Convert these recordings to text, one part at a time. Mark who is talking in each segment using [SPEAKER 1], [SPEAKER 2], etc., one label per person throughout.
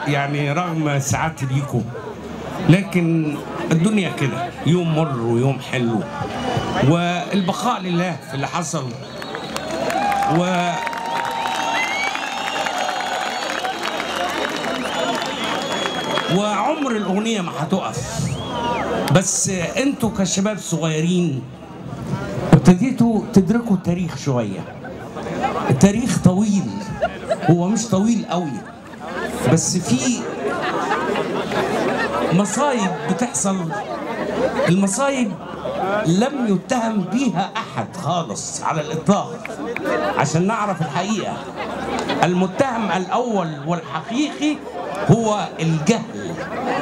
[SPEAKER 1] يعني رغم سعادتي بيكم لكن الدنيا كده يوم مر ويوم حلو والبقاء لله في اللي حصل و وعمر الأغنية ما هتقف بس انتوا كشباب صغيرين ابتديتوا تدركوا التاريخ شوية التاريخ طويل هو مش طويل قوي بس في مصايب بتحصل المصايب لم يتهم بيها احد خالص على الاطلاق عشان نعرف الحقيقه المتهم الاول والحقيقي هو الجهل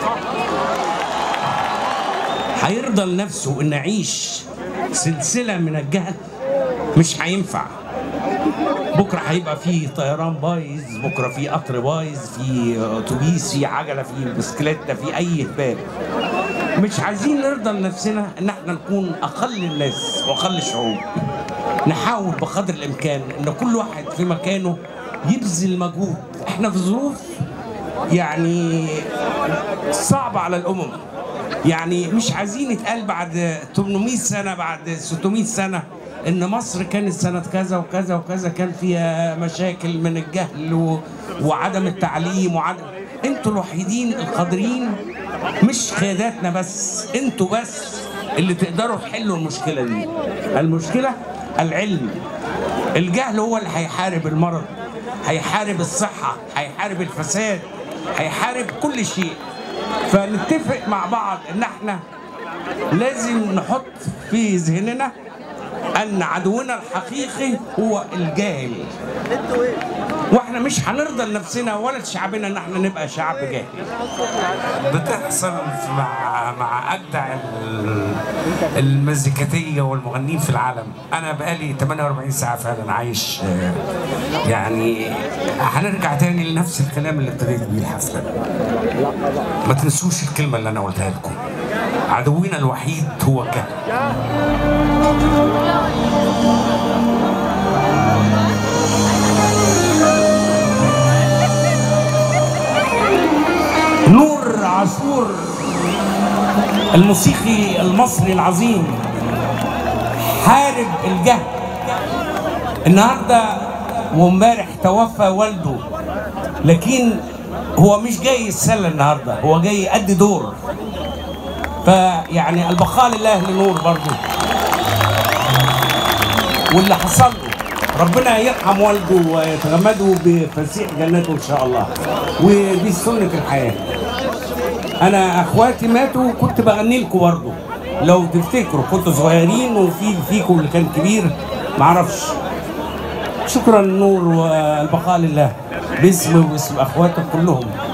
[SPEAKER 1] هيرضى لنفسه ان يعيش سلسله من الجهل مش هينفع بكره هيبقى في طيران بايظ بكره في قطر بايظ في اتوبيس في عجله في بسكليته في اي هبال مش عايزين نرضى لنفسنا ان احنا نكون اقل الناس واقل الشعوب نحاول بقدر الامكان ان كل واحد في مكانه يبذل مجهود احنا في ظروف يعني صعبه على الامم يعني مش عايزين يتقال بعد 800 سنه بعد 600 سنه ان مصر كانت سنه كذا وكذا وكذا كان فيها مشاكل من الجهل و... وعدم التعليم وعدم انتوا الوحيدين القادرين مش قياداتنا بس انتوا بس اللي تقدروا تحلوا المشكله دي المشكله العلم الجهل هو اللي هيحارب المرض هيحارب الصحه هيحارب الفساد هيحارب كل شيء فنتفق مع بعض ان احنا لازم نحط في ذهننا ان عدونا الحقيقي هو الجاهل واحنا مش هنرضى لنفسنا ولا لشعبنا ان احنا نبقى شعب جاهل
[SPEAKER 2] بتحصل مع مع اجدع ال- المزيكاتيه والمغنيين في العالم انا بقالي 48 ساعه فعلا عايش آه، يعني هنرجع تاني لنفس الكلام اللي ابتديت بيه الحفله ما تنسوش الكلمه اللي انا قلتها لكم عدونا الوحيد هو الجهل
[SPEAKER 1] نور عاشور الموسيقي المصري العظيم حارب الجهل النهارده وامبارح توفى والده لكن هو مش جاي يتسلى النهارده هو جاي يأدي دور فيعني البقاء لله لنور برضه واللي حصل له ربنا يرحم والده ويتغمده بفسيح جناته ان شاء الله ودي سنه الحياه انا اخواتي ماتوا كنت بغني لكم برضه لو تفتكروا كنتوا صغيرين وفي فيكم اللي كان كبير معرفش شكرا نور والبقاء لله باسمي وباسم اخواتك كلهم